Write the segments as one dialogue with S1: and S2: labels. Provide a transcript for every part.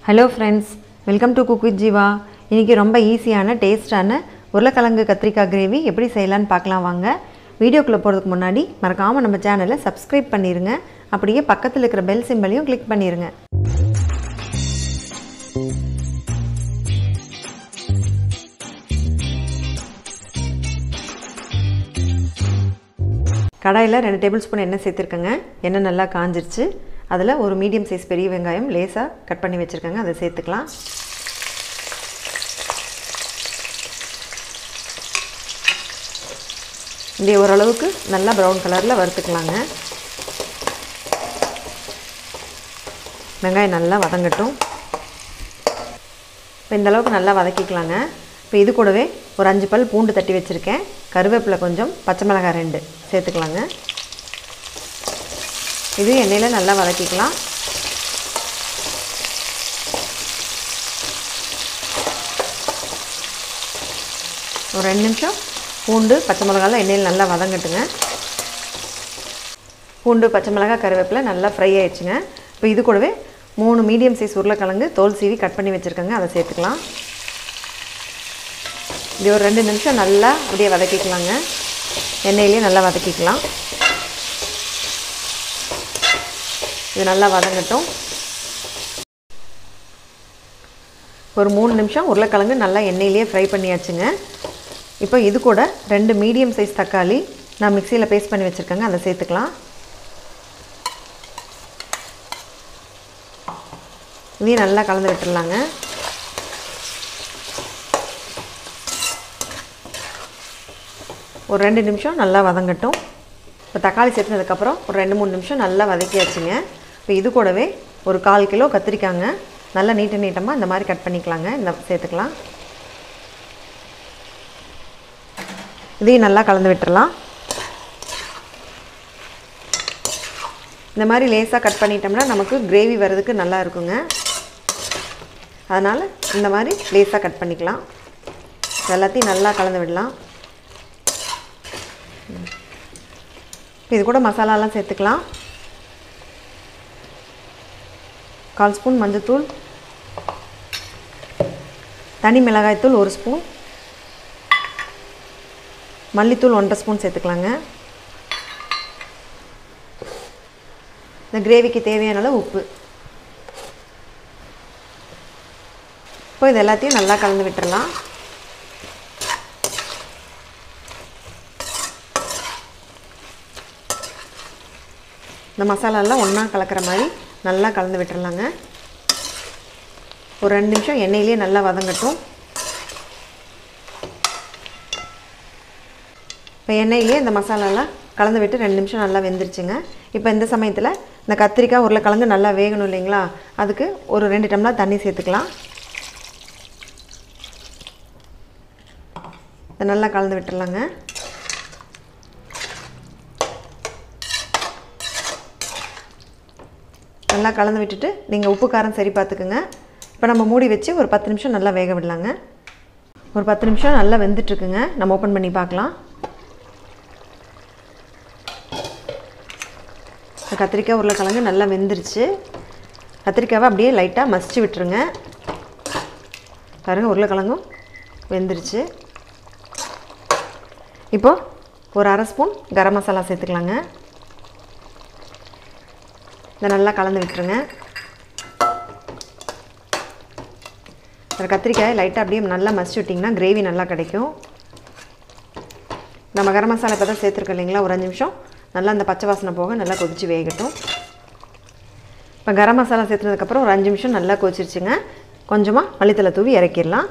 S1: hello friends welcome to cook with Jeeva இன்றைக்கி ரொம்ப ஈஸியான டேஸ்டான உருளைக்கிழங்கு கத்திரிக்காய் கிரேவி எப்படி செய்யலான்னு பார்க்கலாம் வாங்க வீடியோக்குள்ளே போகிறதுக்கு முன்னாடி மறக்காமல் நம்ம சேனலை சப்ஸ்கிரைப் பண்ணிடுங்க அப்படியே பக்கத்தில் இருக்கிற பெல் சிம்பலையும் கிளிக் பண்ணிடுங்க கடாயில் ரெண்டு டேபிள் ஸ்பூன் எண்ணெய் சேர்த்துருக்கேங்க எண்ணெய் நல்லா காஞ்சிருச்சு அதில் ஒரு மீடியம் சைஸ் பெரிய வெங்காயம் லேசாக கட் பண்ணி வச்சுருக்கேங்க அதை சேர்த்துக்கலாம் இந்த ஓரளவுக்கு நல்லா ப்ரௌன் கலரில் வறுத்துக்கலாங்க வெங்காயம் நல்லா வதங்கட்டும் இப்போ இந்த அளவுக்கு நல்லா வதக்கிக்கலாங்க இப்போ இது கூடவே ஒரு அஞ்சு பல் பூண்டு தட்டி வச்சுருக்கேன் கருவேப்பிலை கொஞ்சம் பச்சை மிளகாய் ரெண்டு சேர்த்துக்கலாங்க இது எண்ணெயில் நல்லா வதக்கிக்கலாம் ஒரு ரெண்டு நிமிஷம் பூண்டு பச்சை மிளகாலாம் எண்ணெயில் நல்லா வதங்கட்டுங்க பூண்டு பச்சை மிளகாய் கருவேப்பிலை நல்லா ஃப்ரை ஆயிடுச்சுங்க இப்போ இது கூடவே மூணு மீடியம் சைஸ் உருளைக்கிழங்கு தோல் சீவி கட் பண்ணி வச்சுருக்கேங்க அதை சேர்த்துக்கலாம் இது ஒரு ரெண்டு நிமிஷம் நல்லா அப்படியே வதக்கிக்கலாங்க எண்ணெயிலேயே நல்லா வதக்கிக்கலாம் இது நல்லா வதங்கட்டும் ஒரு மூணு நிமிஷம் உருளைக்கிழங்கு நல்லா எண்ணெயிலேயே ஃப்ரை பண்ணியாச்சுங்க இப்போ இது கூட ரெண்டு மீடியம் சைஸ் தக்காளி நான் மிக்சியில் பேஸ்ட் பண்ணி வச்சுருக்கேங்க அதை சேர்த்துக்கலாம் இதையும் நல்லா கலந்து விட்டுடலாங்க ஒரு ரெண்டு நிமிஷம் நல்லா வதங்கட்டும் இப்போ தக்காளி சேர்த்துனதுக்கப்புறம் ஒரு ரெண்டு மூணு நிமிஷம் நல்லா வதக்கியாச்சுங்க இப்போ இது கூடவே ஒரு கால் கிலோ கத்திரிக்காங்க நல்லா நீட்ட நீட்டமாக இந்த மாதிரி கட் பண்ணிக்கலாங்க இந்த சேர்த்துக்கலாம் இதையும் நல்லா கலந்து விட்டுறலாம் இந்த மாதிரி லேசாக கட் பண்ணிட்டோம்னா நமக்கு கிரேவி வர்றதுக்கு நல்லா இருக்குங்க அதனால் இந்த மாதிரி லேசாக கட் பண்ணிக்கலாம் எல்லாத்தையும் நல்லா கலந்து விடலாம் இது கூட மசாலாலாம் சேர்த்துக்கலாம் கால் ஸ்பூன் மஞ்சத்தூள் தனி மிளகாய்த்தூள் ஒரு ஸ்பூன் மல்லித்தூள் ஒன்றரை ஸ்பூன் சேர்த்துக்கலாங்க இந்த கிரேவிக்கு தேவையான அளவு உப்பு இப்போ இது எல்லாத்தையும் நல்லா கலந்து விட்டுறலாம் இந்த மசாலாலாம் ஒன்றா கலக்கிற மாதிரி நல்லா கலந்து விட்டுறலாங்க ஒரு ரெண்டு நிமிஷம் எண்ணெயிலே நல்லா வதங்கட்டும் இப்போ எண்ணெயிலே இந்த மசாலாலாம் கலந்து விட்டு ரெண்டு நிமிஷம் நல்லா வெந்துருச்சுங்க இப்போ இந்த சமயத்தில் இந்த கத்திரிக்காய் உருளைக்கிழங்கு நல்லா வேகணும் இல்லைங்களா அதுக்கு ஒரு ரெண்டு டம்ளர் தண்ணி சேர்த்துக்கலாம் இதை நல்லா கலந்து விட்டுறலாங்க நல்லா கலந்து விட்டுட்டு நீங்கள் உப்பு காரம் சரி பார்த்துக்குங்க இப்போ நம்ம மூடி வச்சு ஒரு பத்து நிமிஷம் நல்லா வேக விடலாங்க ஒரு பத்து நிமிஷம் நல்லா வெந்துட்டுருக்குங்க நம்ம ஓப்பன் பண்ணி பார்க்கலாம் கத்திரிக்காய் உருளைக்கிழங்கு நல்லா வெந்துருச்சு கத்திரிக்காவை அப்படியே லைட்டாக மசிச்சு விட்டுருங்க பாருங்கள் உருளைக்கிழங்கும் வெந்துருச்சு இப்போது ஒரு அரை ஸ்பூன் கரம் மசாலா சேர்த்துக்கலாங்க இதை நல்லா கலந்து விட்டுருங்க அந்த கத்திரிக்காயை லைட்டாக அப்படியே நல்லா மசிச்சு விட்டிங்கன்னா கிரேவி நல்லா கிடைக்கும் நம்ம கரம் மசாலா இப்போ தான் சேர்த்துருக்கோம் இல்லைங்களா ஒரு அஞ்சு நிமிஷம் நல்லா அந்த பச்சை வாசனை போக நல்லா கொதித்து வேகட்டும் இப்போ கரம் மசாலா சேர்த்துனதுக்கப்புறம் ஒரு அஞ்சு நிமிஷம் நல்லா கொதிச்சிருச்சுங்க கொஞ்சமாக மல்லித்தலை தூவி இறக்கிடலாம்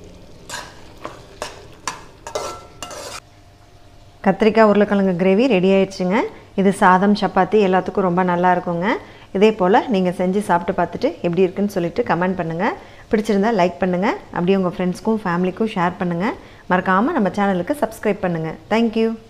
S1: கத்திரிக்காய் உருளைக்கிழங்கு கிரேவி ரெடி ஆயிடுச்சுங்க இது சாதம் சப்பாத்தி எல்லாத்துக்கும் ரொம்ப நல்லா இருக்குங்க இதே போல் நீங்கள் செஞ்சு சாப்பிட்டு பார்த்துட்டு எப்படி இருக்குன்னு சொல்லிட்டு கமெண்ட் பண்ணுங்கள் பிடிச்சிருந்தா லைக் பண்ணுங்கள் அப்படியே உங்கள் ஃப்ரெண்ட்ஸ்க்கும் ஃபேமிலிக்கும் ஷேர் பண்ணுங்கள் மறக்காமல் நம்ம சேனலுக்கு சப்ஸ்கிரைப் பண்ணுங்கள் தேங்க்யூ